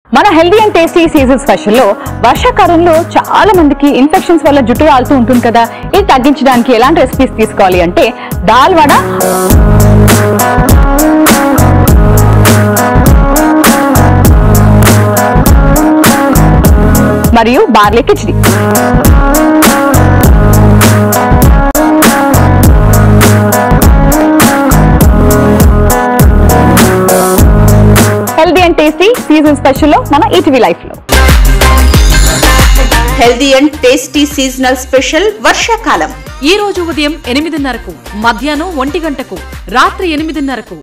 మన healthy and tasty season స్పెషల్లో వర్షాకాలంలో చాలా మందికి ఇన్ఫెక్షన్స్ వల్ల జుట్టు రాలుతూ ఉంటుంది కదా ఇది తగ్గించడానికి ఎలాంటి రెసిపీస్ తీసుకోవాలి అంటే దాల్ వడ మరియు barley khichdi healthy and tasty season స్పెషల్లో మన ఈటీవీ లైఫ్ లో healthy and tasty seasonal special వర్షాకాలం ఈ రోజు ఉదయం ఎనిమిదిన్నరకు మధ్యాహ్నం ఒంటి గంటకు రాత్రి ఎనిమిదిన్నరకు